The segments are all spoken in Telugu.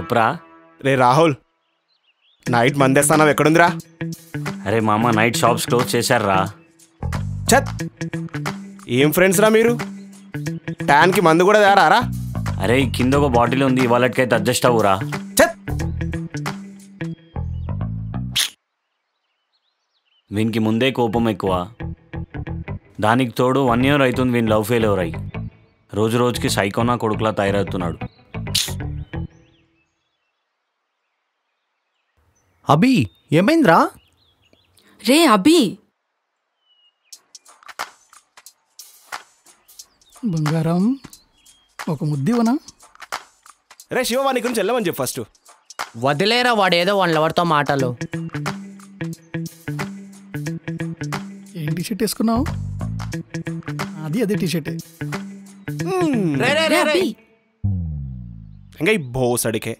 చెప్పురా రే రాహుల్ నైట్ మందేస్తానం ఎక్కడుందిరా అరే మామ నైట్ షాప్స్ క్లోజ్ చేశారా చత్ ఏం ఫ్రెండ్స్ రా మీరు ట్యాన్కి మందు కూడా తేరారా అరే ఈ కింద ఒక బాటిల్ ఉంది వాళ్ళకైతే అడ్జస్ట్ అవ్వురా చత్ వీనికి ముందే కోపం ఎక్కువ దానికి తోడు వన్ ఇయర్ అవుతుంది వీని లవ్ ఫెయిల్ ఎవరై రోజు రోజుకి సైకోనా కొడుకులా తయారవుతున్నాడు అభి ఏమైందిరా రే అభి బంగారం ఒక ముద్దివనా రే శివ వాని గురించి వెళ్ళమని చెప్పు ఫస్ట్ వదిలేరా వాడేదో వాళ్ళ ఎవరితో మాటలు ఏం టీషర్ట్ వేసుకున్నావు అది అదే టీషర్టే రే అభి ఇంకా ఈ బోస్ అడికే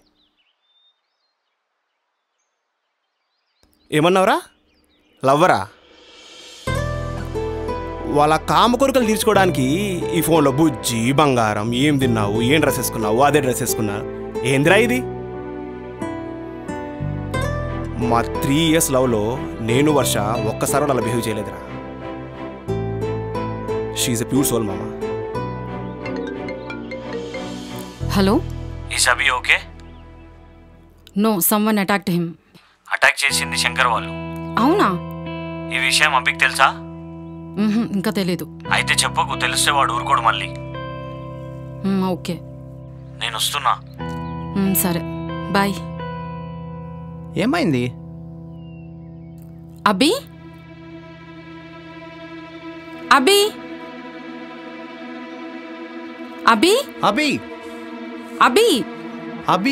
ఏమన్నావురా లవ్వరా వాళ్ళ కామ కోరికలు తీర్చుకోవడానికి ఈ ఫోన్లో బుజ్జి బంగారం ఏం తిన్నావు ఏం డ్రెస్ వేసుకున్నావు అదే డ్రెస్ వేసుకున్నా ఏందిరా ఇది మా త్రీ ఇయర్స్ లవ్లో నేను వర్ష ఒక్కసారి కూడా అలా బిహేవ్ చేయలేదురా షీఈ్ ఎ ప్యూర్ సోల్ మామ హలో ఈ సభి okay no someone attacked him attack చేసింది శంకర్ వాళ్ళు అవునా ఈ విషయం అబ్బికి తెలుసా మ్హూ, ఇంకా తెలీదు అయితే చెప్పకు తెలిస్తే వాడు ఊరుకోడు మళ్ళీ మ్, ఓకే నేను వస్తున్నా మ్, సరే బాయ్ ఏమైంది అభి అభి అభి అభి అభి అభి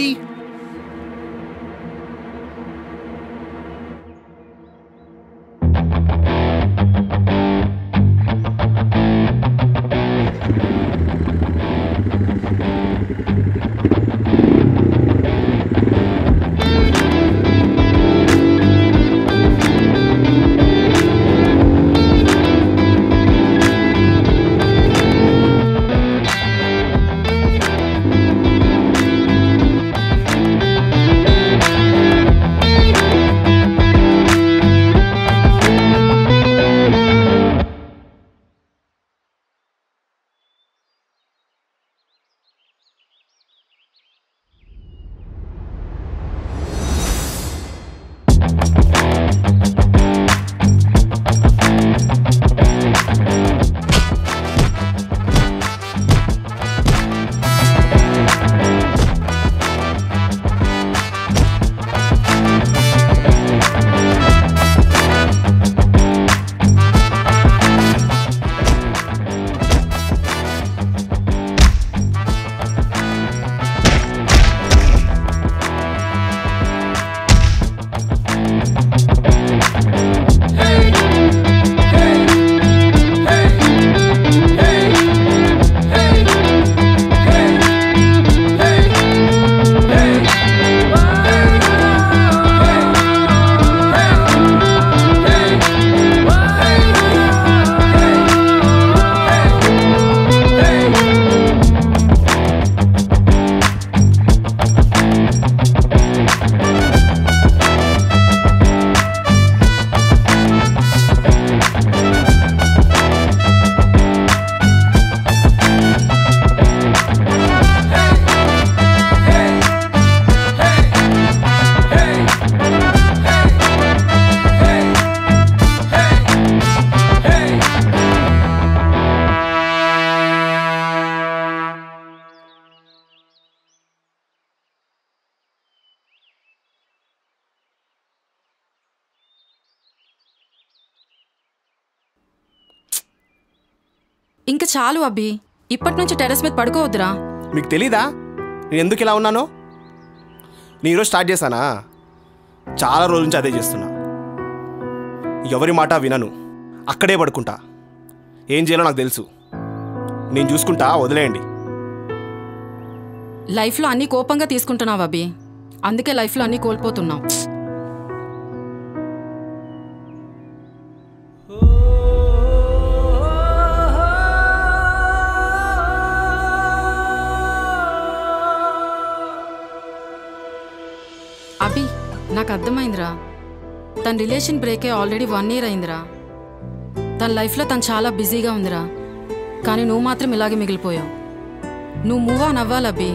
ఇంకా చాలు అభి ఇప్పటి నుంచి టెర్రస్ మీద పడుకోవద్దురా మీకు తెలీదా నేను ఎందుకు ఇలా ఉన్నానో నేను ఈరోజు స్టార్ట్ చేశానా చాలా రోజుల నుంచి అదే చేస్తున్నా ఎవరి మాట వినను అక్కడే పడుకుంటా ఏం చేయాలో నాకు తెలుసు నేను చూసుకుంటా వదిలేయండి లైఫ్లో అన్ని కోపంగా తీసుకుంటున్నావు అభి అందుకే లైఫ్లో అన్ని కోల్పోతున్నావు అభి నాకు అర్థమైందిరా తన రిలేషన్ బ్రేక్ అయ్యి ఆల్రెడీ వన్ ఇయర్ అయిందిరా తన లైఫ్లో తను చాలా బిజీగా ఉందిరా కానీ నువ్వు మాత్రం ఇలాగే మిగిలిపోయావు నువ్వు మూవ్ ఆన్ అవ్వాలి అభి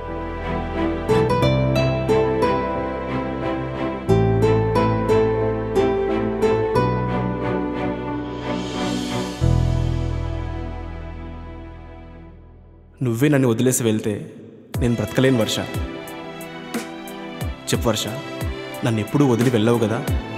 నువ్వే నన్ను వదిలేసి వెళ్తే నేను బ్రతకలేను వర్ష చెప్పు వర్ష నన్ను ఎప్పుడూ వదిలి వెళ్ళవు కదా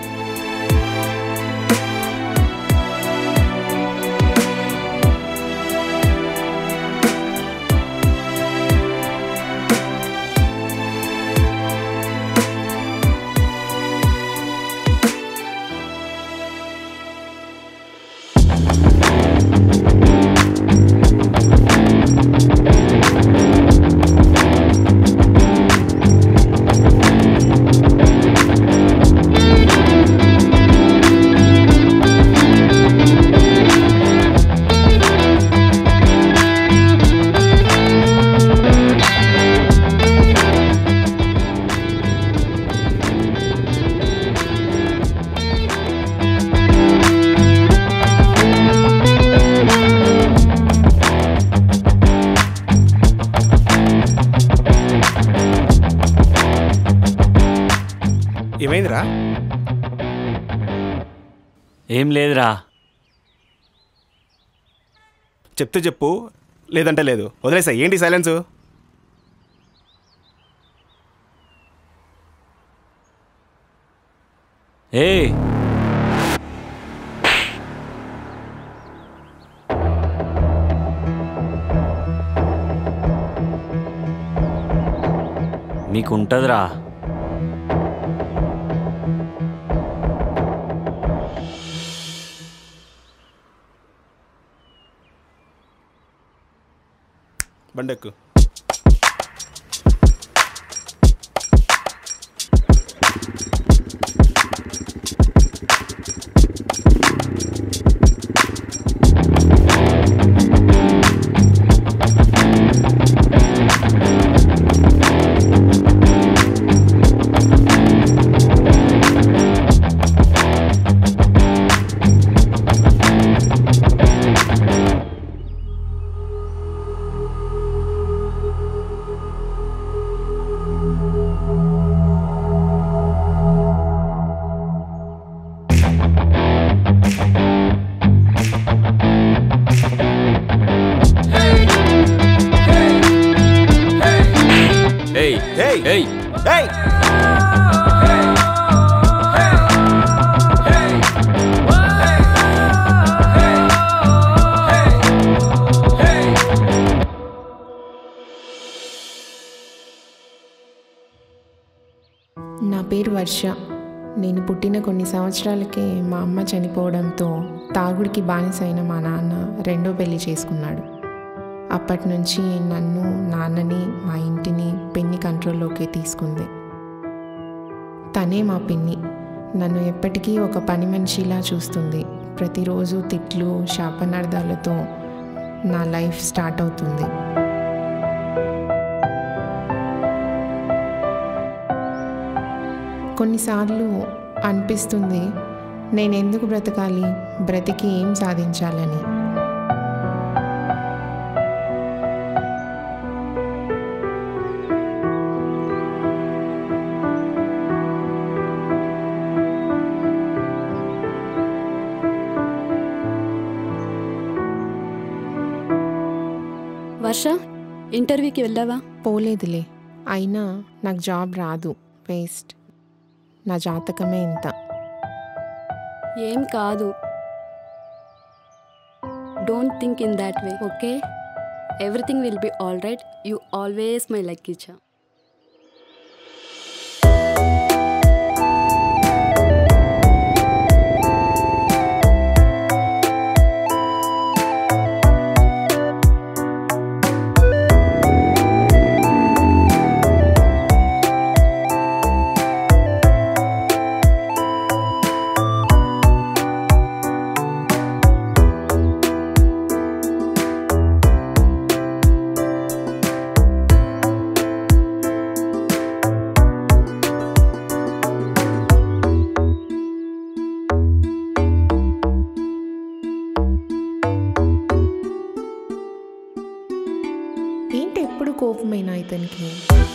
ఏమైందిరా ఏం లేదురా చెప్తే చెప్పు లేదంటే లేదు వదిలేసా ఏంటి సైలెన్స్ ఏ మీకుంటదిరా బండెక్కు ఏయ్ ఏయ్ ఏయ్ ఏయ్ నా పేరు వర్ష నేను పుట్టిన కొన్ని సంవత్సరాలకే మా అమ్మ చనిపోవడంతో తాగుడికి బానిసైన మా నాన్న రెండో పెళ్లి చేసుకున్నాడు అప్పటి నుంచి నన్ను నాన్నని మా ఇంటిని పెన్ని కంట్రోల్లోకి తీసుకుంది తనే మా పిన్ని నన్ను ఎప్పటికీ ఒక పని మనిషిలా చూస్తుంది ప్రతిరోజు తిట్లు శాపనార్థాలతో నా లైఫ్ స్టార్ట్ అవుతుంది కొన్నిసార్లు అనిపిస్తుంది నేను ఎందుకు బ్రతకాలి బ్రతికి ఏం సాధించాలని వర్ష ఇంటర్వ్యూకి వెళ్ళావా పోలేదులే అయినా నాకు జాబ్ రాదు వేస్ట్ నా జాతకమే ఇంత ఏం కాదు don't think in that way okay everything will be all right you always my లక్కీచా కోపమైనా ఇతనికి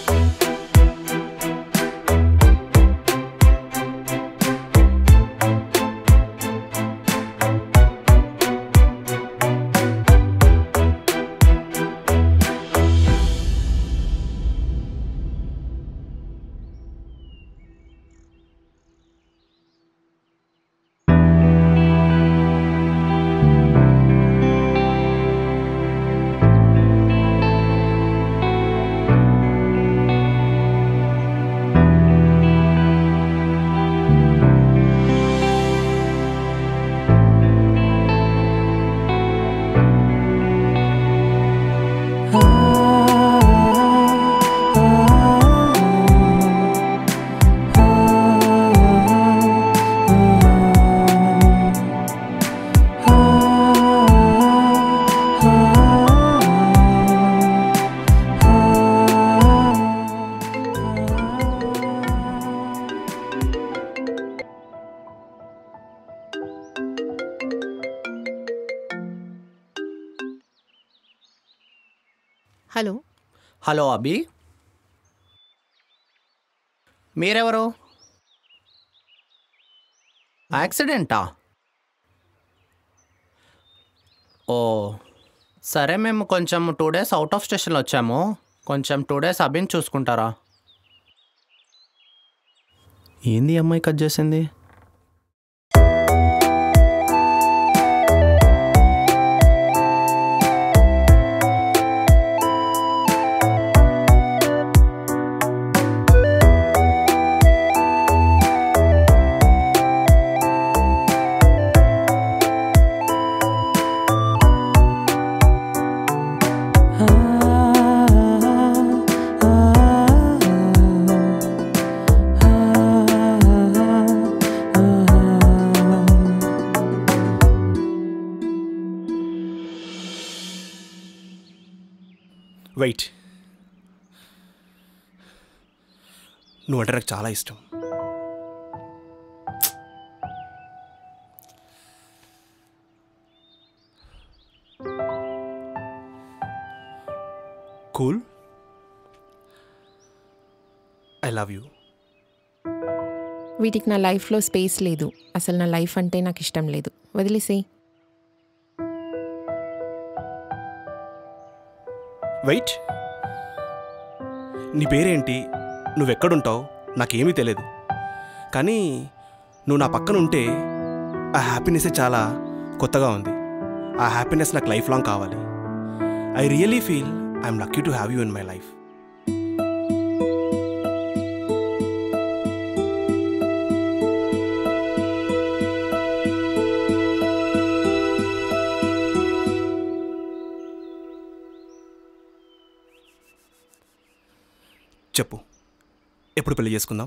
హలో హలో అభి మీరెవరు యాక్సిడెంటా ఓ సరే మేము కొంచెం టూ డేస్ అవుట్ ఆఫ్ స్టేషన్లో వచ్చాము కొంచెం టూ డేస్ అభిని చూసుకుంటారా ఏంది ఈ అమ్మాయి కట్ చేసింది వెయిట్ నువ్వంటే నాకు చాలా ఇష్టం కూల్ ఐ లవ్ యూ వీటికి నా లైఫ్లో స్పేస్ లేదు అసలు నా లైఫ్ అంటే నాకు ఇష్టం లేదు వదిలేసేయ్ వెయిట్ నీ పేరేంటి నువ్వెక్కడుంటావు నాకేమీ తెలియదు కానీ నువ్వు నా పక్కన ఉంటే ఆ హ్యాపీనెస్ చాలా కొత్తగా ఉంది ఆ హ్యాపీనెస్ నాకు లైఫ్ లాంగ్ కావాలి I really feel I'm lucky to have you in my life చెప్పు ఎప్పుడు పెళ్లి చేసుకుందాం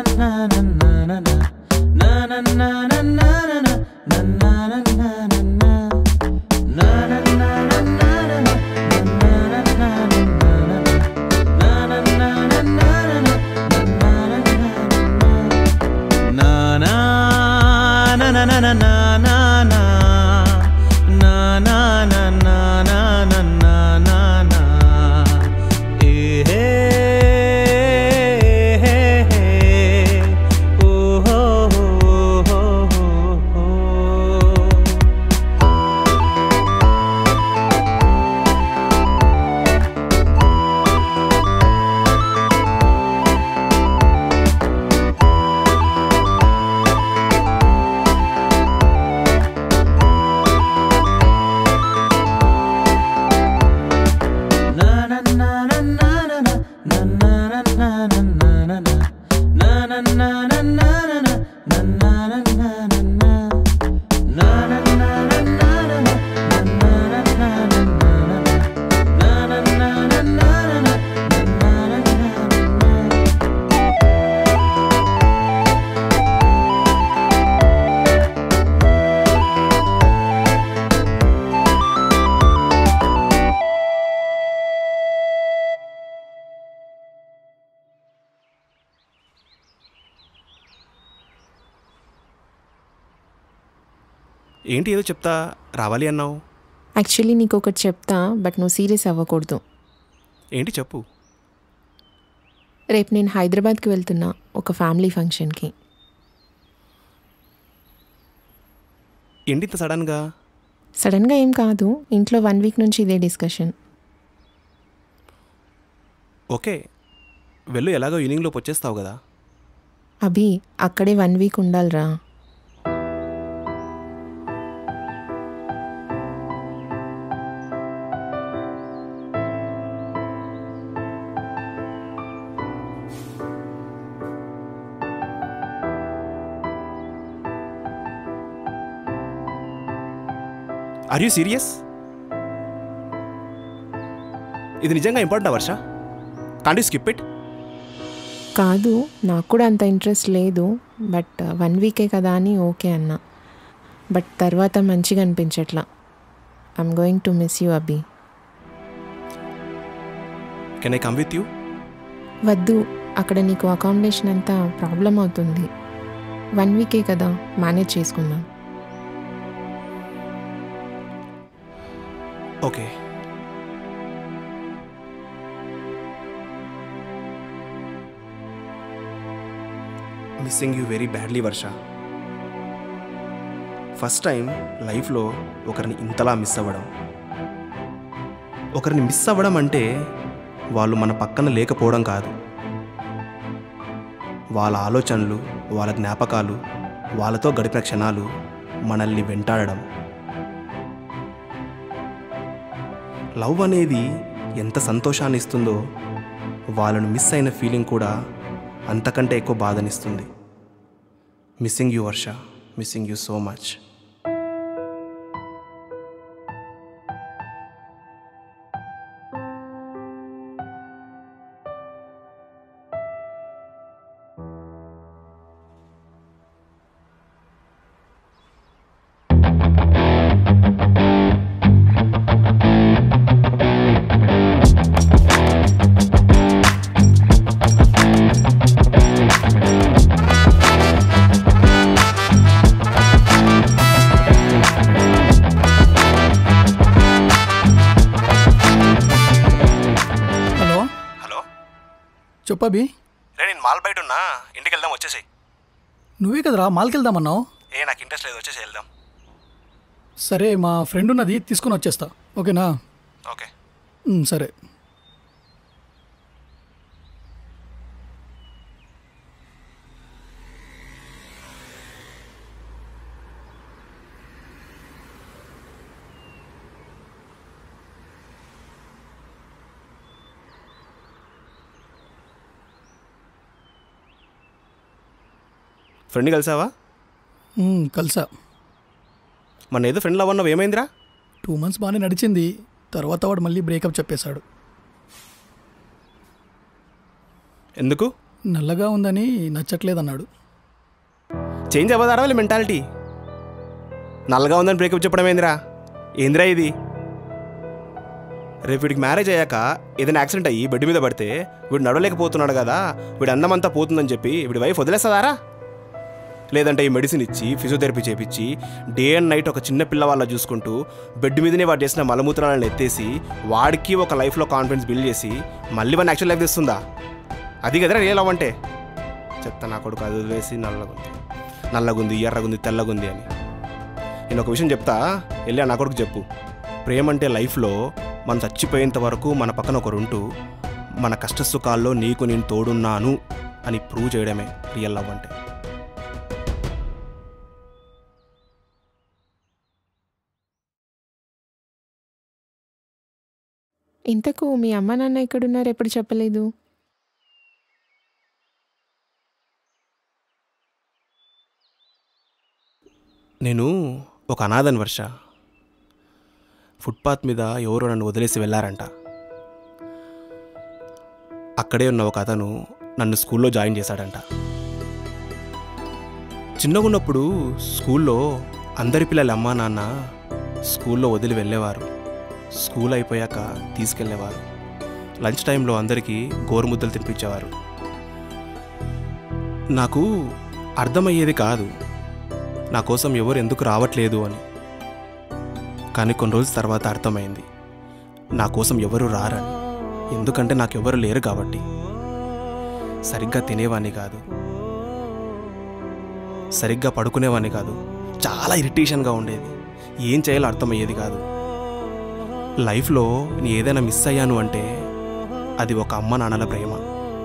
na na na na na na na na na na na na ఏంటి ఏదో చెప్తా రావాలి అన్నావు యాక్చువల్లీ నీకు ఒకటి చెప్తా బట్ నువ్వు సీరియస్ అవ్వకూడదు ఏంటి చెప్పు రేపు నేను హైదరాబాద్కి వెళ్తున్నా ఒక ఫ్యామిలీ ఫంక్షన్కి ఏంటి ఇంత సడన్గా సడన్గా ఏం కాదు ఇంట్లో వన్ వీక్ నుంచి ఇదే డిస్కషన్ ఓకే వెళ్ళు ఎలాగో ఈవినింగ్లోపు వచ్చేస్తావు కదా అభి అక్కడే వన్ వీక్ ఉండాలిరా ఆర్ యూ సీరియస్ ఇది నిజంగా important Varsha can't you skip it కాదు నాకు కూడా అంత ఇంట్రెస్ట్ లేదు బట్ వన్ వీకే కదా అని ఓకే అన్నా బట్ తర్వాత మంచిగా అనిపించట్లా I'm going to miss you Abhi can I come with you వద్దు అక్కడ నీకు అకామిడేషన్ అంతా ప్రాబ్లం అవుతుంది వన్ వీకే కదా మేనేజ్ చేసుకుందాం okay missing you very badly Varsha first time లైఫ్లో ఒకరిని ఇంతలా మిస్ అవ్వడం ఒకరిని మిస్ అవ్వడం అంటే వాళ్ళు మన పక్కన లేకపోవడం కాదు వాళ్ళ ఆలోచనలు వాళ్ళ జ్ఞాపకాలు వాళ్ళతో గడిపిన క్షణాలు మనల్ని వెంటాడడం లవ్ అనేది ఎంత సంతోషాన్ని ఇస్తుందో వాళ్ళను మిస్ అయిన ఫీలింగ్ కూడా అంతకంటే ఎక్కువ బాధనిస్తుంది missing you Varsha missing you so much hello hello చెప్పబి రే నేను మాల్ బయట ఉన్నా ఇంటికి వెళ్దాం వచ్చేసాయి నువ్వే కదరా మాల్కి వెళ్దామన్నావు ఏ నాకు ఇంట్రెస్ట్ లేదు వచ్చేసి వెళ్దాం సరే మా ఫ్రెండ్ ఉన్నది తీసుకుని వచ్చేస్తా ఓకేనా ఓకే ఉమ్, సరే ఫ్రెండ్ కలిసావా ఉమ్, కలిసా మన ఏదో ఫ్రెండ్ లవ్ అన్నావు ఏమైందిరా టూ మంత్స్ బాగానే నడిచింది తర్వాత వాడు మళ్ళీ బ్రేకప్ చెప్పేశాడు ఎందుకు నల్లగా ఉందని నచ్చట్లేదన్నాడు చేంజ్ అవ్వదారా వాళ్ళ మెంటాలిటీ నల్లగా ఉందని బ్రేకప్ చెప్పడం ఏందిరా ఏందిరా ఇది రేపు వీడికి మ్యారేజ్ అయ్యాక ఏదైనా యాక్సిడెంట్ అయ్యి బెడ్ మీద పడితే వీడు నడవలేకపోతున్నాడు కదా వీడి అందమంతా పోతుందని చెప్పి వీడి వైఫ్ వదిలేస్తుందారా లేదంటే ఈ మెడిసిన్ ఇచ్చి ఫిజియోథెరపీ చేపించి డే అండ్ నైట్ ఒక చిన్న పిల్లవాళ్ళ చూసుకుంటూ బెడ్ మీదనే వాడు చేసిన మలమూత్రాలను ఎత్తేసి వాడికి ఒక లైఫ్లో కాన్ఫిడెన్స్ బిల్డ్ చేసి మళ్ళీ వాడిని యాక్చువల్ లైఫ్ తెస్తుందా అది కదరా రియల్ లవ్ అంటే చెప్తా నా కొడుకు అది వదిలేసి నల్లగుంది నల్లగుంది ఎర్రగుంది తెల్లగుంది అని నేను ఒక విషయం చెప్తా వెళ్ళి ఆ నా కొడుకు చెప్పు ప్రేమ అంటే లైఫ్లో మనం చచ్చిపోయేంత వరకు మన పక్కన ఒకరు ఉంటూ మన కష్ట సుఖాల్లో నీకు నేను తోడున్నాను అని ప్రూవ్ చేయడమే రియల్ లవ్ అంటే ఇంతకు మీ అమ్మ నాన్న ఎక్కడున్నారు ఎప్పుడు చెప్పలేదు నేను ఒక అనాథన్ వర్ష ఫుట్పాత్ మీద ఎవరో నన్ను వదిలేసి వెళ్ళారంట అక్కడే ఉన్న ఒక అతను నన్ను స్కూల్లో జాయిన్ చేశాడంట చిన్నగా ఉన్నప్పుడు స్కూల్లో అందరి పిల్లల అమ్మా నాన్న స్కూల్లో వదిలి వెళ్ళేవారు స్కూల్ అయిపోయాక తీసుకెళ్ళేవారు లంచ్ టైంలో అందరికీ గోరుముద్దలు తినిపించేవారు నాకు అర్థమయ్యేది కాదు నా కోసం ఎవరు ఎందుకు రావట్లేదు అని కానీ కొన్ని రోజుల తర్వాత అర్థమైంది నా కోసం ఎవరు రారని ఎందుకంటే నాకు ఎవరు లేరు కాబట్టి సరిగ్గా తినేవాడిని కాదు సరిగ్గా పడుకునేవాడిని కాదు చాలా ఇరిటేషన్గా ఉండేది ఏం చేయాలో అర్థమయ్యేది కాదు లైఫ్లో నేను ఏదైనా మిస్ అయ్యాను అంటే అది ఒక అమ్మ నాన్నల ప్రేమ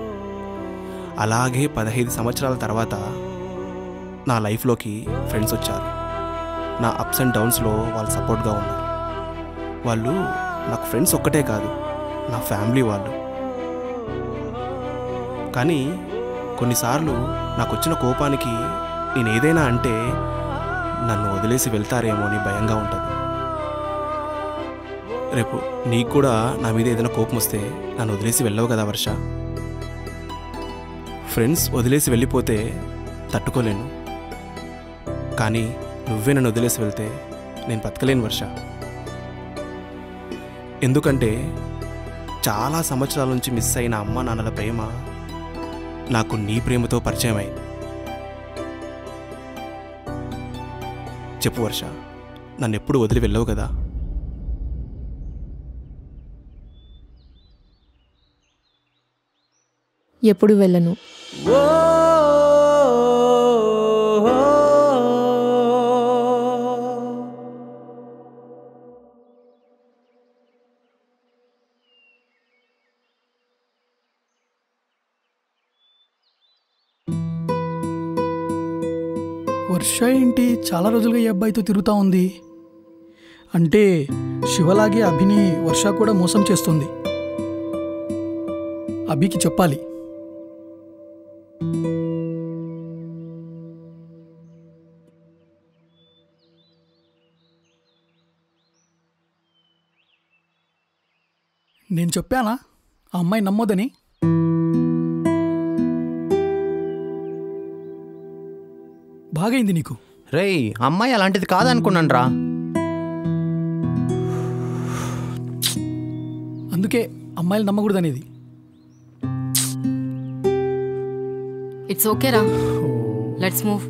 అలాగే పదహైదు సంవత్సరాల తర్వాత నా లైఫ్లోకి ఫ్రెండ్స్ వచ్చారు నా అప్స్ అండ్ డౌన్స్లో వాళ్ళు సపోర్ట్గా ఉన్నారు వాళ్ళు నాకు ఫ్రెండ్స్ ఒక్కటే కాదు నా ఫ్యామిలీ వాళ్ళు కానీ కొన్నిసార్లు నాకు వచ్చిన కోపానికి నేను ఏదైనా అంటే నన్ను వదిలేసి వెళ్తారేమో అని భయంగా ఉంటుంది రేపు నీకు కూడా నా మీద ఏదైనా కోపం వస్తే నన్ను వదిలేసి వెళ్ళవు కదా వర్ష ఫ్రెండ్స్ వదిలేసి వెళ్ళిపోతే తట్టుకోలేను కానీ నువ్వే నన్ను వదిలేసి వెళ్తే నేను బతకలేను వర్ష ఎందుకంటే చాలా సంవత్సరాల నుంచి మిస్ అయిన అమ్మ నాన్నల ప్రేమ నాకు నీ ప్రేమతో పరిచయం అయింది చెప్పు వర్ష నన్ను ఎప్పుడు వదిలి వెళ్ళవు కదా ఎప్పుడు వెళ్ళను వర్ష ఏంటి చాలా రోజులుగా ఈ అబ్బాయితో తిరుగుతూ ఉంది అంటే శివలాగే అభిని వర్ష కూడా మోసం చేస్తుంది అభికి చెప్పాలి నేను చెప్పానా ఆ అమ్మాయి నమ్మొద్దని బాగైంది నీకు రేయ్ అమ్మాయి అలాంటిది కాదనుకున్నాను రా అందుకే అమ్మాయిలు నమ్మకూడదనేది ఇట్స్ ఓకే రా లెట్స్ మూవ్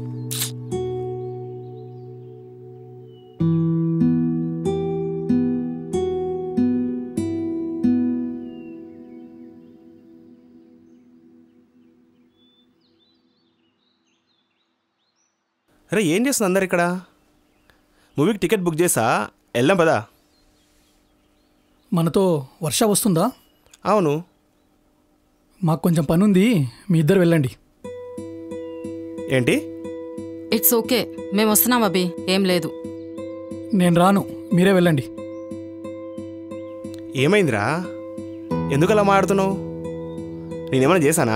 అరే ఏం చేస్తుంది అందరు ఇక్కడ మూవీకి టికెట్ బుక్ చేసా వెళ్ళాం పదా మనతో వర్ష వస్తుందా అవును మాకు కొంచెం పనుంది మీ ఇద్దరు వెళ్ళండి ఏంటి ఇట్స్ ఓకే మేము వస్తున్నాం అభి ఏం లేదు నేను రాను మీరే వెళ్ళండి ఏమైందిరా ఎందుకు అలా మాట్లాడుతున్నావు నేనేమైనా చేశానా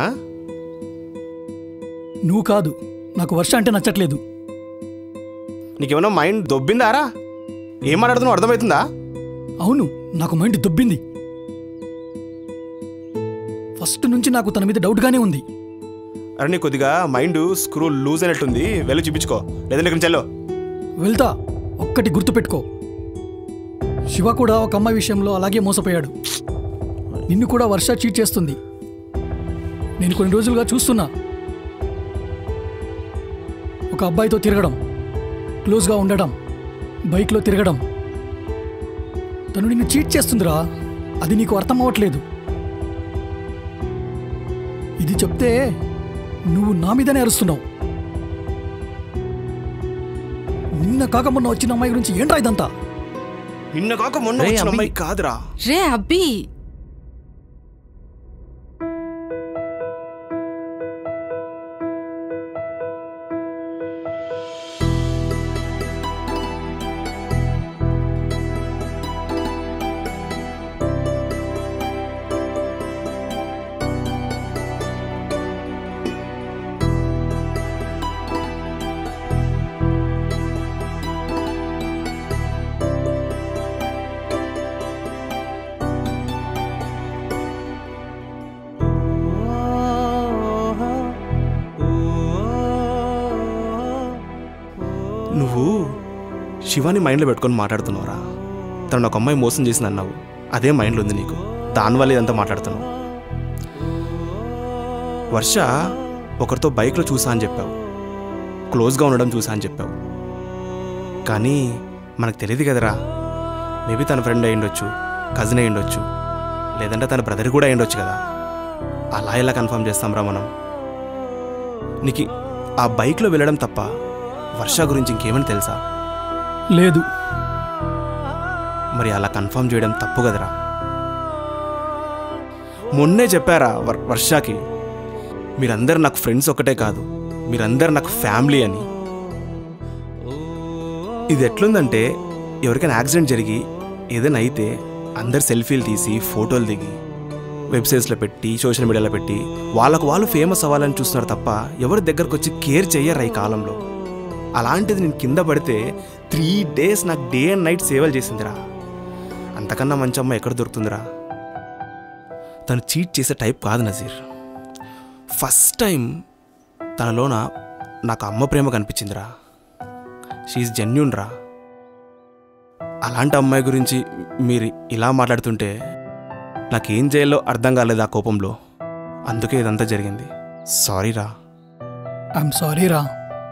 నువ్వు కాదు నాకు వర్ష అంటే నచ్చట్లేదు నీకేమైనా మైండ్ దొబ్బిందారా ఏం మాట్లాడుతున్నావు అర్థమవుతుందా అవును నాకు మైండ్ దొబ్బింది ఫస్ట్ నుంచి నాకు తన మీద డౌట్గానే ఉంది అరే నీ కొద్దిగా మైండ్ స్క్రూ లూజ్ అయినట్టుంది వెళ్ళి చూపించుకో లేదంటే ఇక్కడ చెల్లో వెళ్తా ఒక్కటి గుర్తుపెట్టుకో శివ కూడా ఒక అమ్మాయి విషయంలో అలాగే మోసపోయాడు నిన్ను కూడా వర్ష చీట్ చేస్తుంది నేను కొన్ని రోజులుగా చూస్తున్నా ఒక అబ్బాయితో తిరగడం క్లోజ్గా ఉండడం బైక్లో తిరగడం తను నిన్ను చీట్ చేస్తుందిరా అది నీకు అర్థం అవ్వట్లేదు ఇది చెప్తే నువ్వు నా మీదనే అరుస్తున్నావు నిన్న కాక మొన్న వచ్చిన అమ్మాయి గురించి ఏంట్రా ఇదంతా నిన్న కాక మొన్న రే, వచ్చిన అబ్బి. అమ్మాయి కాదురా రే అబ్బి నువ్వు శివాని మైండ్లో పెట్టుకొని మాట్లాడుతున్నావురా తను ఒక అమ్మాయి మోసం చేసింది అన్నావు అదే మైండ్లో ఉంది నీకు దానివల్ల ఇదంతా మాట్లాడుతున్నావు వర్ష ఒకరితో బైక్లో చూసా అని చెప్పావు క్లోజ్గా ఉండడం చూసా అని చెప్పావు కానీ మనకు తెలియదు కదరా మేబీ తన ఫ్రెండ్ అయి ఉండొచ్చు కజిన్ అయి ఉండొచ్చు లేదంటే తన బ్రదర్ కూడా అయి ఉండొచ్చు కదా అలా ఎలా కన్ఫర్మ్ చేస్తాంరా మనం నీకు ఆ బైక్లో వెళ్ళడం తప్ప వర్ష గురించి ఇంకేమని తెలుసా లేదు మరి అలా కన్ఫర్మ్ చేయడం తప్పు కదరా మొన్నే చెప్పారా వర్- వర్షాకి మీరందరు నాకు ఫ్రెండ్స్ ఒకటే కాదు మీరందరు నాకు ఫ్యామిలీ అని ఇది ఎట్లుందంటే ఎవరికైనా యాక్సిడెంట్ జరిగి ఏదైనా అయితే అందరు సెల్ఫీలు తీసి ఫోటోలు దిగి వెబ్సైట్స్లో పెట్టి సోషల్ మీడియాలో పెట్టి వాళ్ళకు వాళ్ళు ఫేమస్ అవ్వాలని చూస్తున్నారు తప్ప ఎవరి దగ్గరకు వచ్చి కేర్ చెయ్యరు ఈ కాలంలో అలాంటిది నేను కింద పడితే త్రీ డేస్ నాకు డే అండ్ నైట్ సేవలు చేసిందిరా అంతకన్నా మంచి అమ్మ ఎక్కడ దొరుకుతుందిరా తను చీట్ చేసే టైప్ కాదు నజీర్ ఫస్ట్ టైం తనలోన నాకు అమ్మ ప్రేమ కనిపించిందిరా షీఈ్ జెన్యున్ రా అలాంటి అమ్మాయి గురించి మీరు ఇలా మాట్లాడుతుంటే నాకేం చేయాలో అర్థం కాలేదు ఆ కోపంలో అందుకే ఇదంతా జరిగింది సారీ రా ఐఎమ్ సారీ రా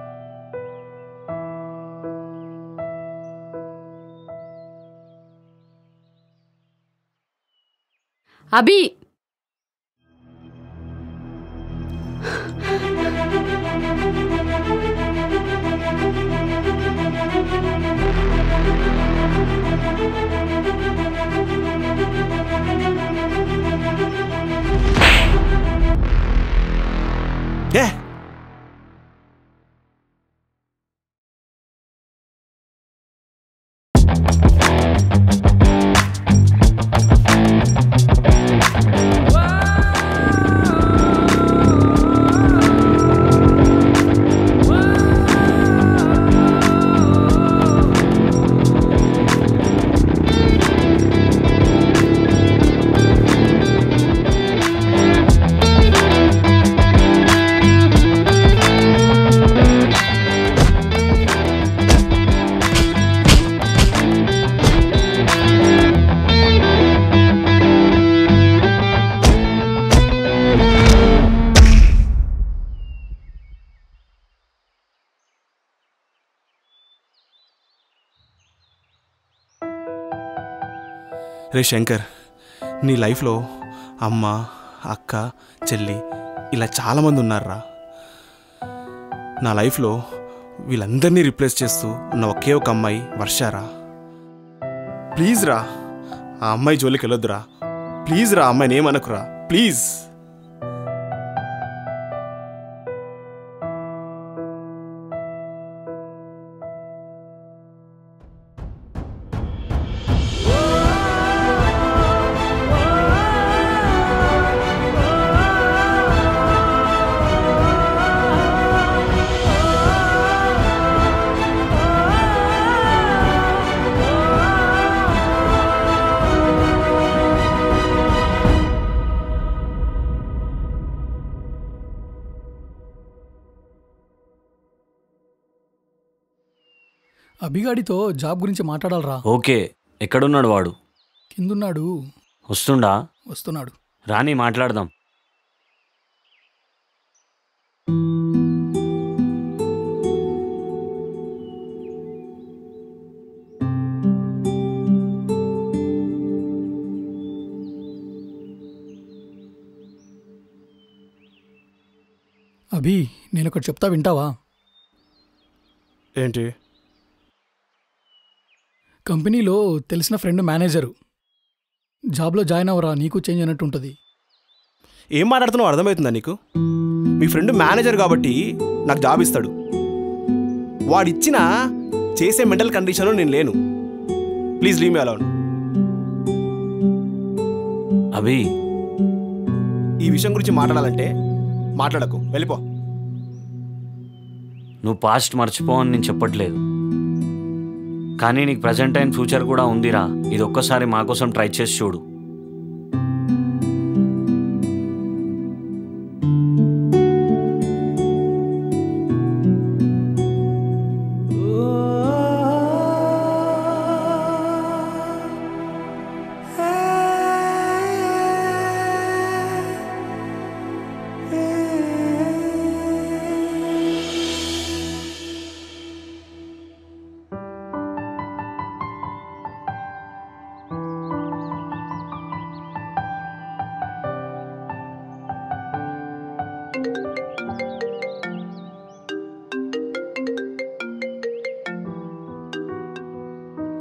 అభి ఏ రే శంకర్ నీ లైఫ్లో అమ్మ అక్క చెల్లి ఇలా చాలామంది ఉన్నారురా నా లైఫ్లో వీళ్ళందరినీ రిప్లేస్ చేస్తూ ఉన్న ఒకే ఒక అమ్మాయి వర్షారా ప్లీజ్ రా ఆ అమ్మాయి జోలికి వెళ్ళొద్దురా ప్లీజ్ రా ఆ అమ్మాయిని ఏమనకురా ప్లీజ్ అభిగాడితో జాబ్ గురించి మాట్లాడాలరా ఓకే ఎక్కడున్నాడు వాడు కిందున్నాడు వస్తుండా వస్తున్నాడు రాని మాట్లాడదాం అభి నేను ఒకటి చెప్తా వింటావా ఏంటి కంపెనీలో తెలిసిన ఫ్రెండ్ మేనేజరు జాబ్లో జాయిన్ అవ్వరా నీకు చేంజ్ అయినట్టు ఉంటుంది ఏం మాట్లాడుతున్నావు అర్థమవుతుందా నీకు మీ ఫ్రెండ్ మేనేజర్ కాబట్టి నాకు జాబ్ ఇస్తాడు వాడిచ్చిన చేసే మెంటల్ కండిషన్లో నేను లేను please leave me alone Abhi ఈ విషయం గురించి మాట్లాడాలంటే మాట్లాడకు వెళ్ళిపో నువ్వు పాస్ట్ మర్చిపో అని నేను చెప్పట్లేదు కానీ నీకు ప్రజెంట్ అండ్ ఫ్యూచర్ కూడా ఉందిరా ఇది ఒక్కసారి మా కోసం ట్రై చేసి చూడు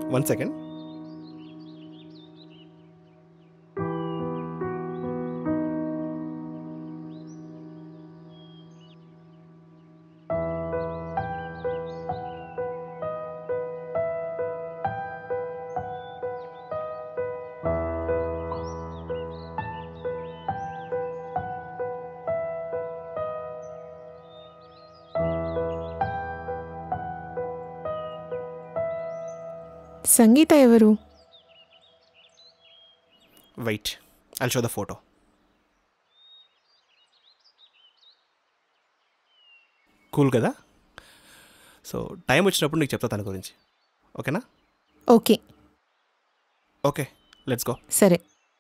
వన్ సెకండ్ సంగీత ఎవరు wait I show the photo cool కదా సో టైం వచ్చినప్పుడు నీకు చెప్తా తన గురించి ఓకేనా ఓకే ఓకే లెట్స్ గో సరే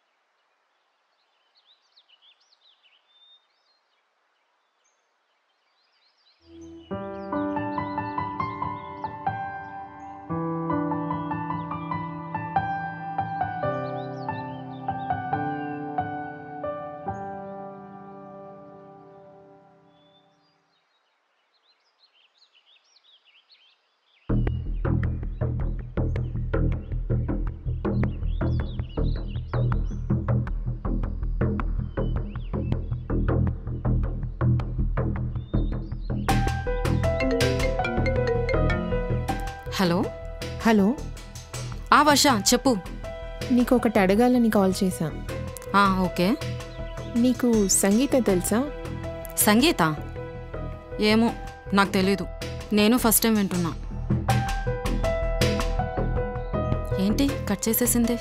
హలో హలో ఆ వర్ష చెప్పు నీకు ఒకటి అడగాలని కాల్ చేశా ఆ, ఓకే నీకు సంగీత తెలుసా సంగీత ఏమో నాకు తెలీదు నేను ఫస్ట్ టైం వింటున్నా ఏంటి కట్ చేసేసింది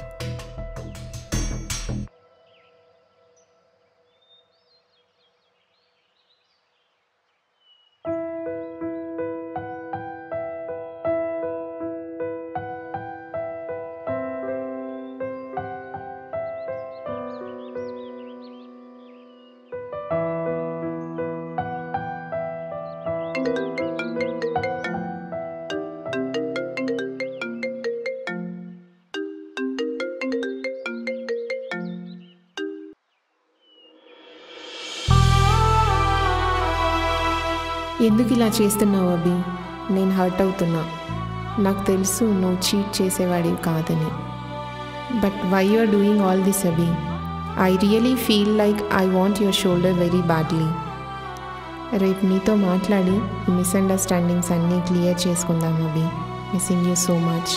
ఎందుకు ఇలా చేస్తున్నావు అభి నేను హర్ట్ అవుతున్నా నాకు తెలుసు నువ్వు చీట్ చేసేవాడివి కాదని but why you are doing all this Abhi I really feel like I want your shoulder very badly రేపు నీతో మాట్లాడి ఈ మిస్అండర్స్టాండింగ్స్ అన్నీ క్లియర్ చేసుకుందాం Abhi missing you so much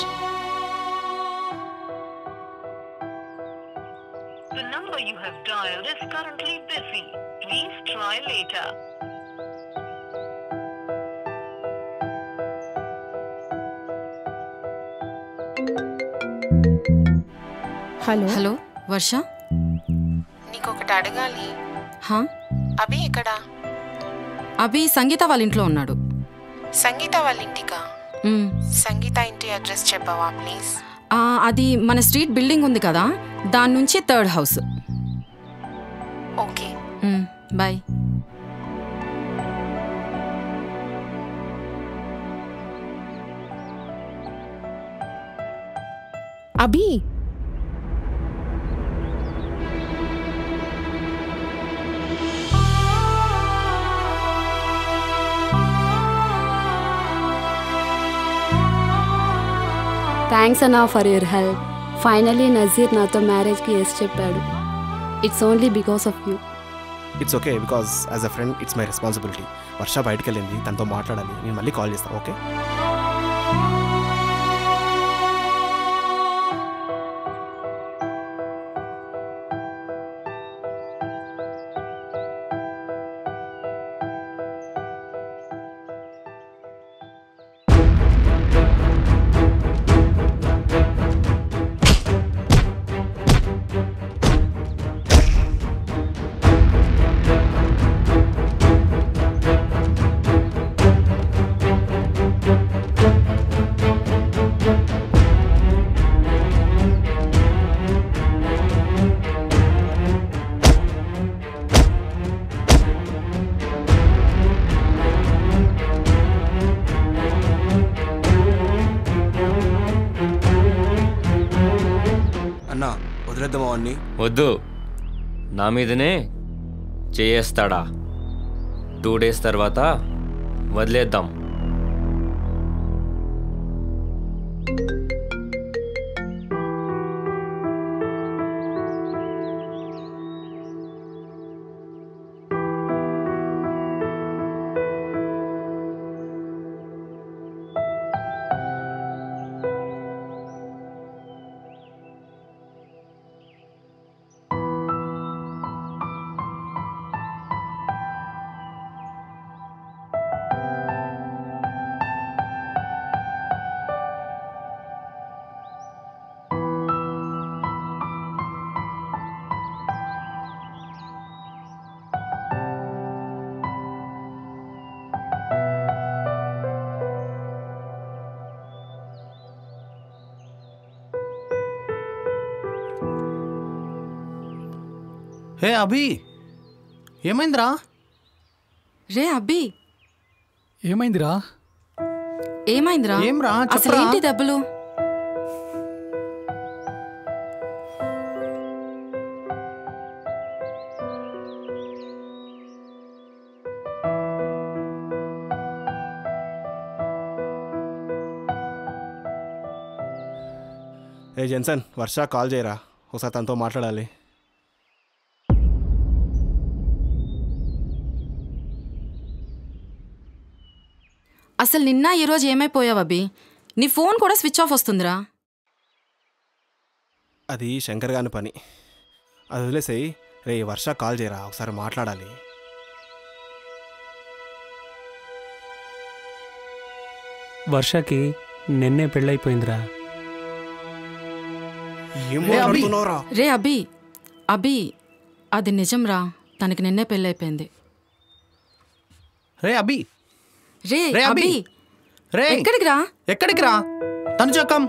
The number you have dialed is currently busy. Please try later. Hello hello Varsha నీకు ఒకటి అడగాలి హా అభి ఎక్కడా అభి సంగీత వాళ్ళ ఇంట్లో ఉన్నాడు సంగీత వాళ్ళ ఇంటికా మ్, సంగీత ఇంటి అడ్రస్ చెప్పవా ప్లీజ్ ఆ, అది మన స్ట్రీట్ బిల్డింగ్ ఉంది కదా దాని నుంచి third house okay hmm, bye Abhi thanks అన్నా for your help finally Nazeer నాతో మ్యారేజ్కి ఎస్ చెప్పాడు it's only because of you it's okay because as a friend it's my responsibility Varsha బయటకు వెళ్ళింది తనతో మాట్లాడాలి నేను మళ్ళీ కాల్ చేస్తాను ఓకే అన్న వదిలేద్దామా అన్ని వద్దు నా మీదనే చేయేస్తాడా టూ డేస్ తర్వాత వదిలేద్దాం హే అభి ఏమైందిరా రే అబ్బి ఏమైందిరా ఏమైందిరా ఏంరా? అసలు చెప్పరా? ఏంటి దెబ్బలు ఏ జెన్సన్ వర్ష కాల్ చేయరా ఒకసారి తనతో మాట్లాడాలి అసలు నిన్న ఈరోజు ఏమైపోయావు అబ్బి నీ ఫోన్ కూడా స్విచ్ ఆఫ్ వస్తుందిరా అది శంకర్ గాని పని అది వదిలేసేయి రే వర్ష కాల్ చేయరా ఒకసారి మాట్లాడాలి వర్షకి నిన్నే పెళ్ళైపోయిందిరా ఏం రే, అభి. మాట్లాడుతున్నావురా రే అభి అభి అది నిజంరా తనకి నిన్నే పెళ్ళైపోయింది రే అభి రే రే, అభి. అభి రే ఎక్కడికి రా ఎక్కడికి రా తను చక్కం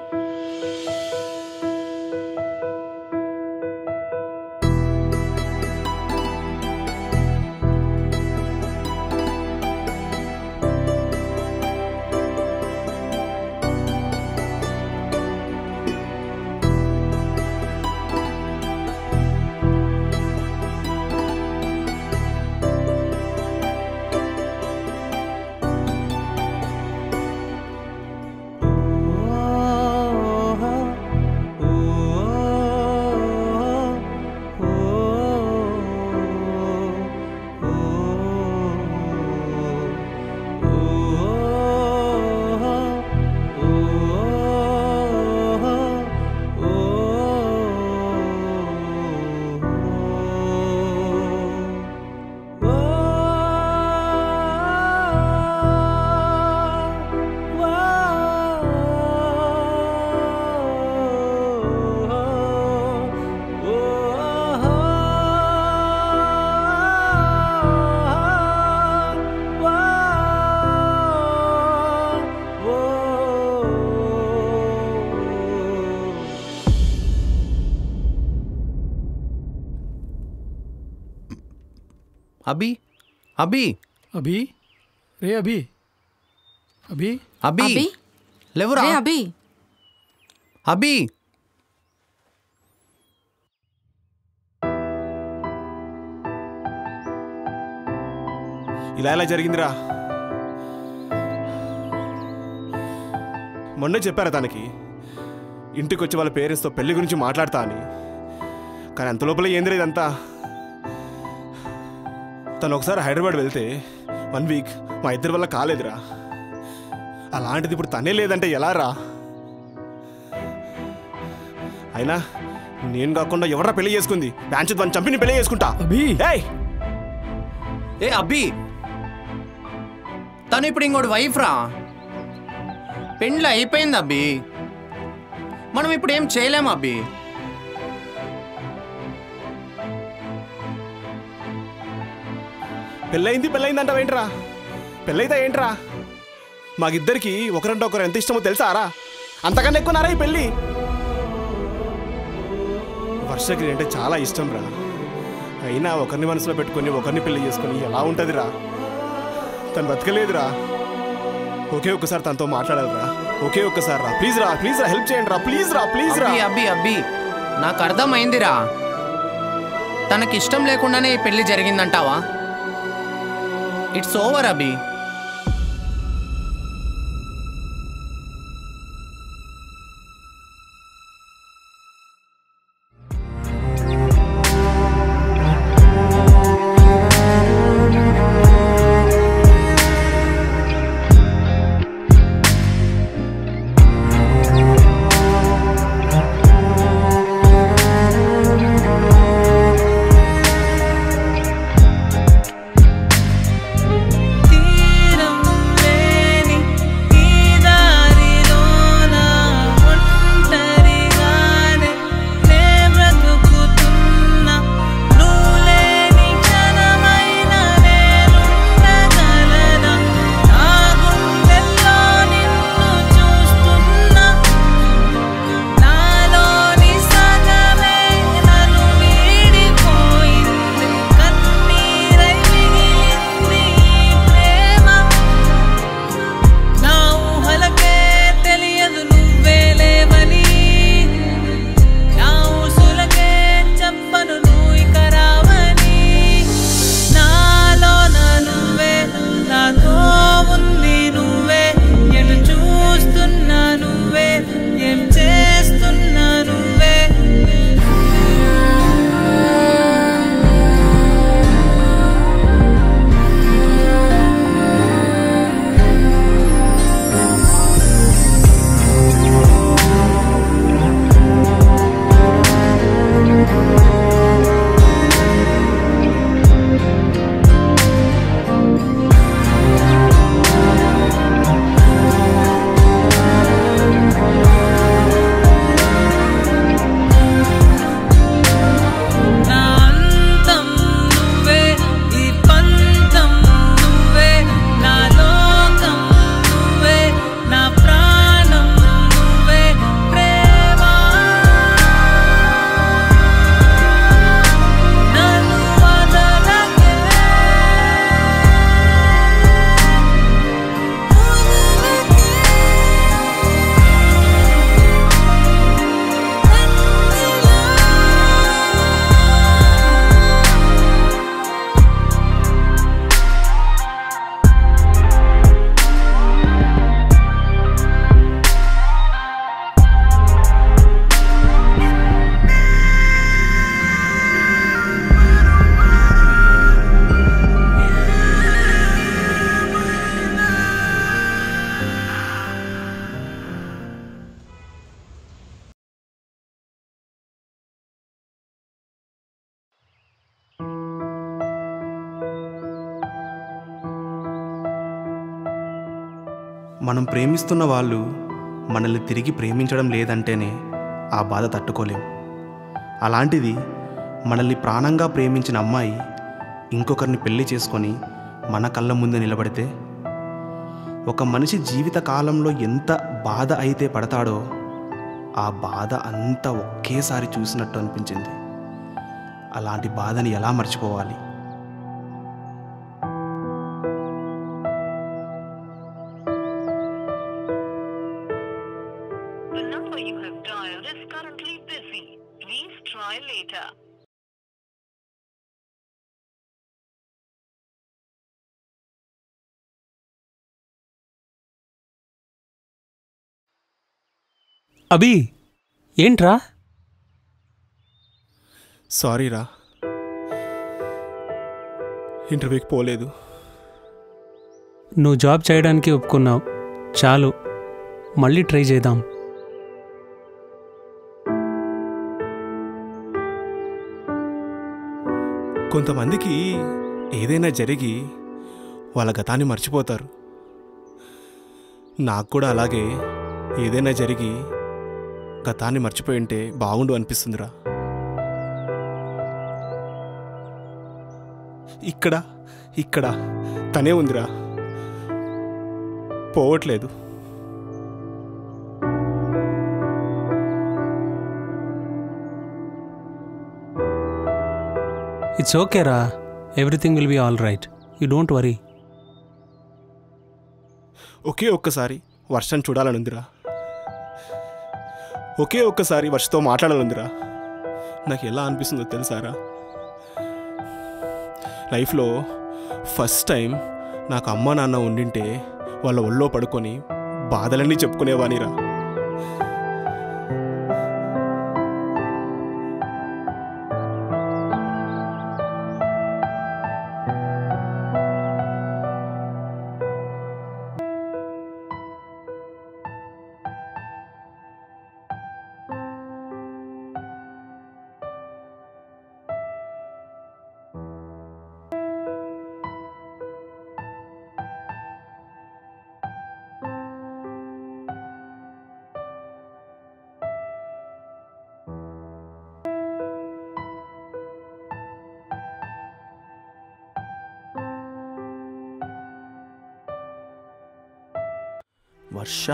అభి అభి అభి రే అభి అభి అభి అభి లేవురా రే అభి అభి ఇలా ఎలా జరిగిందిరా మొన్నే చెప్పారా తనకి ఇంటికి వచ్చి వాళ్ళ పేరెంట్స్తో పెళ్లి గురించి మాట్లాడతా అని కానీ అంత లోపల ఏందిరా ఇదంతా తను ఒకసారి హైదరాబాద్ వెళ్తే వన్ వీక్ మా ఇద్దరి వల్ల కాలేదురా అలాంటిది ఇప్పుడు తనే లేదంటే ఎలా రా అయినా నేను కాకుండా ఎవరా పెళ్లి చేసుకుంది ప్యాంచు తను చంపి నేను పెళ్లి చేసుకుంటా అభి ఏయ్ ఏ అభి తను ఇప్పుడు ఇంకోటి వైఫ్ రా పెండ్లి అయిపోయింది అబ్బి మనం ఇప్పుడు ఏం చేయలేం అబ్బి పెళ్ళయింది పెళ్ళయింది అంటావు ఏంట్రా పెళ్ళైతే ఏంట్రా మాకిద్దరికి ఒకరంటే ఒకరు ఎంత ఇష్టమో తెలుసారా అంతకన్నా ఎక్కువనారా ఈ పెళ్ళి వర్షకి అంటే చాలా ఇష్టం రా అయినా ఒకరిని మనసులో పెట్టుకొని ఒకరిని పెళ్లి చేసుకొని ఎలా ఉంటుందిరా తను బతకలేదురా ఒకే ఒక్కసారి తనతో మాట్లాడాలిరా ఒకే ఒక్కసారి రా ప్లీజ్ రా ప్లీజ్ రా హెల్ప్ చేయండి రా ప్లీజ్ రా ప్లీజ్ రా అబ్బి అబ్బి అబ్బి నాకు అర్థమైందిరా తనకి ఇష్టం లేకుండానే ఈ పెళ్లి జరిగిందంటావా ఇట్స్ ఓవర్ అభి తీయని మనం ప్రేమిస్తున్న వాళ్ళు మనల్ని తిరిగి ప్రేమించడం లేదంటేనే ఆ బాధ తట్టుకోలేం అలాంటిది మనల్ని ప్రాణంగా ప్రేమించిన అమ్మాయి ఇంకొకరిని పెళ్లి చేసుకొని మన కళ్ళ ముందే నిలబడితే ఒక మనిషి జీవిత కాలంలో ఎంత బాధ అయితే పడతాడో ఆ బాధ అంతా ఒకేసారి చూసినట్టు అనిపించింది అలాంటి బాధని ఎలా మర్చిపోవాలి The number you have dialed is currently busy. Please try later. అభి ఏంట్రా సారీ రా ఇంటర్వ్యూకి పోలేదు నువ్వు జాబ్ చేయడానికి ఒప్పుకున్నావు చాలు మళ్ళీ ట్రై చేద్దాం కొంతమందికి ఏదైనా జరిగి వాళ్ళ గతాన్ని మర్చిపోతారు నాకు కూడా అలాగే ఏదైనా జరిగి గతాన్ని మర్చిపోయి ఉంటే బాగుండు అనిపిస్తుందిరా ఇక్కడ ఇక్కడ తనే ఉందిరా పోవట్లేదు ఇట్స్ ఓకే రా everything will be all right you don't worry ఒకే ఒక్కసారి వర్షం చూడాలనుందిరా ఒకే ఒక్కసారి వర్షతో మాట్లాడాలనుందిరా నాకు ఎలా అనిపిస్తుందో తెలుసారా లైఫ్లో ఫస్ట్ టైం నాకు అమ్మ నాన్న ఉండింటే వాళ్ళ ఒళ్ళో పడుకొని బాధలన్నీ చెప్పుకునేవానిరా వర్ష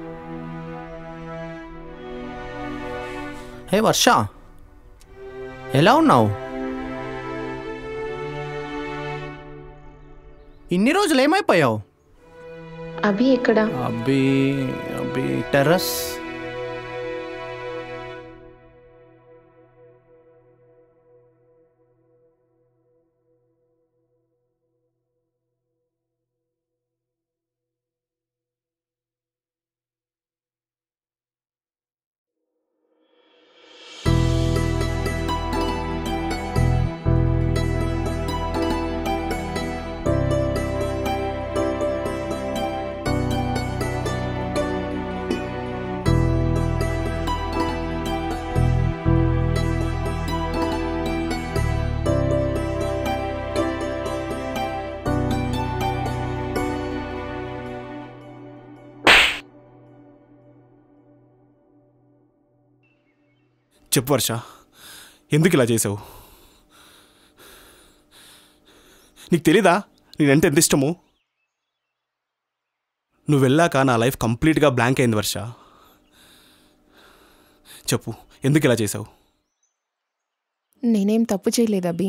హే వర్ష ఎలా ఉన్నావు ఇన్ని రోజులు ఏమైపోయావు అభి ఎక్కడ అబ్బి అబ్బి టెర్రస్ చెప్పు వర్ష ఎందుకు ఇలా చేసావు నీకు తెలీదా నేనంటే ఎంత ఇష్టము నువ్వు వెళ్ళాక నా లైఫ్ కంప్లీట్గా బ్లాంక్ అయింది వర్ష చెప్పు ఎందుకు ఇలా చేసావు నేనేం తప్పు చేయలేదు అభి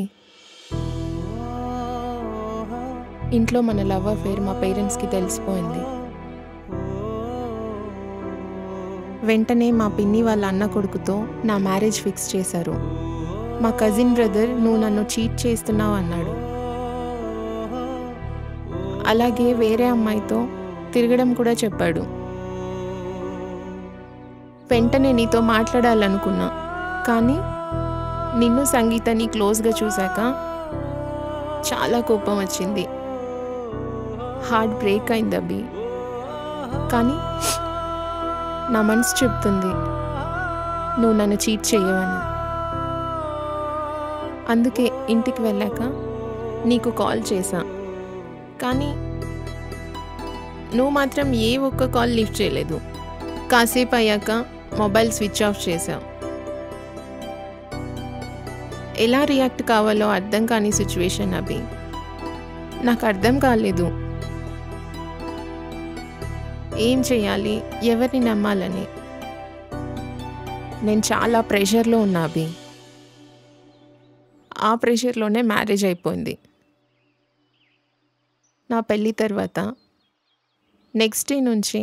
ఇంట్లో మన లవ్ అఫేర్ మా పేరెంట్స్కి తెలిసిపోయింది వెంటనే మా పిన్ని వాళ్ళ అన్న కొడుకుతో నా మ్యారేజ్ ఫిక్స్ చేశారు మా కజిన్ బ్రదర్ నువ్వు నన్ను చీట్ చేస్తున్నావు అన్నాడు అలాగే వేరే అమ్మాయితో తిరగడం కూడా చెప్పాడు వెంటనే నీతో మాట్లాడాలనుకున్నా కానీ నిన్ను సంగీతని క్లోజ్గా చూశాక చాలా కోపం వచ్చింది హార్ట్ బ్రేక్ అయింది అబ్బి కానీ నా మనసు చెప్తుంది నువ్వు నన్ను చీట్ చేయవని అందుకే ఇంటికి వెళ్ళాక నీకు కాల్ చేశా కానీ నువ్వు మాత్రం ఏ ఒక్క కాల్ లిఫ్ట్ చేయలేదు కాసేపు అయ్యాక మొబైల్ స్విచ్ ఆఫ్ చేసావు ఎలా రియాక్ట్ కావాలో అర్థం కాని సిచ్యువేషన్ అభి నాకు అర్థం కాలేదు ఏం చేయాలి ఎవరిని నమ్మాలని నేను చాలా ప్రెషర్లో ఉన్నా అభి ఆ ప్రెషర్లోనే మ్యారేజ్ అయిపోయింది నా పెళ్ళి తర్వాత నెక్స్ట్ డే నుంచి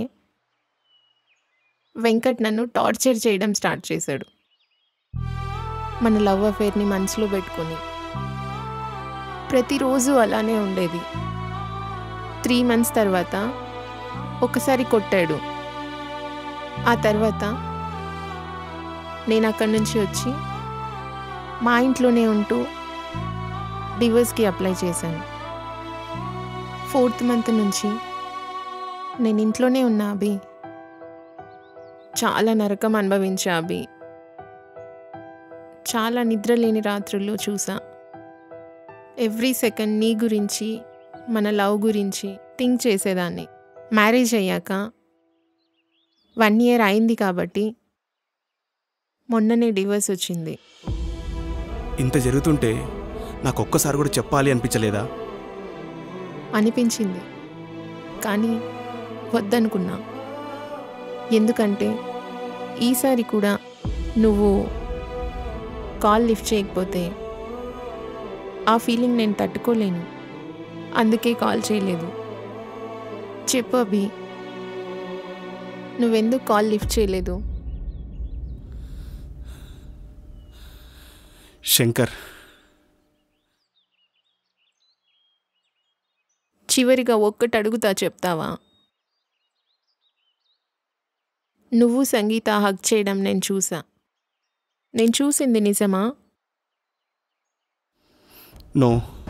వెంకట్ నన్ను టార్చర్ చేయడం స్టార్ట్ చేశాడు మన లవ్ అఫేర్ని మనసులో పెట్టుకొని ప్రతిరోజు అలానే ఉండేది త్రీ మంత్స్ తర్వాత ఒకసారి కొట్టాడు ఆ తర్వాత నేను అక్కడి నుంచి వచ్చి మా ఇంట్లోనే ఉంటూ డివోర్స్కి అప్లై చేశాను ఫోర్త్ మంత్ నుంచి నేను ఇంట్లోనే ఉన్నా అభి చాలా నరకం అనుభవించా అభి చాలా నిద్ర లేని రాత్రుల్లో చూసా ఎవ్రీ సెకండ్ నీ గురించి మన లవ్ గురించి థింక్ చేసేదాన్ని మ్యారేజ్ అయ్యాక వన్ ఇయర్ అయింది కాబట్టి మొన్ననే డివోర్స్ వచ్చింది ఇంత జరుగుతుంటే నాకు ఒక్కసారి కూడా చెప్పాలి అనిపించలేదా అనిపించింది కానీ వద్దనుకున్నా ఎందుకంటే ఈసారి కూడా నువ్వు కాల్ లిఫ్ట్ చేయకపోతే ఆ ఫీలింగ్ నేను తట్టుకోలేను అందుకే కాల్ చేయలేదు చెప్పు అభి నువ్వెందుకు కాల్ లిఫ్ట్ చేయలేదు శంకర్ చివరిగా ఒక్కటి అడుగుతా చెప్తావా నువ్వు సంగీత హక్ చేయడం నేను చూసా నేను చూసింది నిజమా no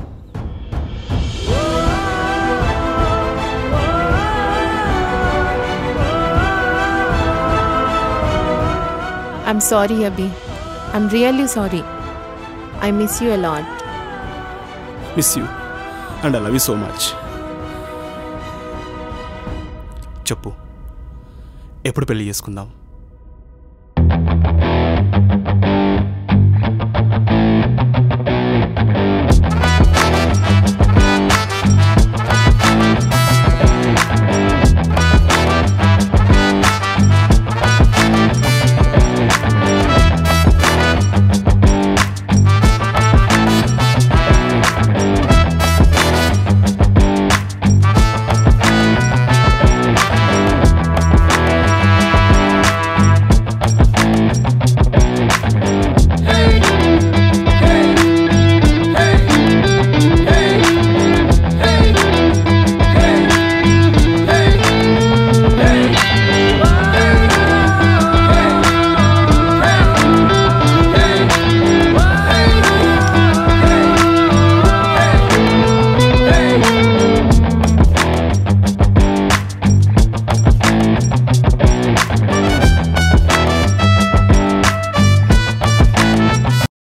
I'm sorry Abhi I'm really sorry I miss you a lot miss you and I love you so much చెప్పు ఎప్పుడు పెళ్లి చేసుకుందాం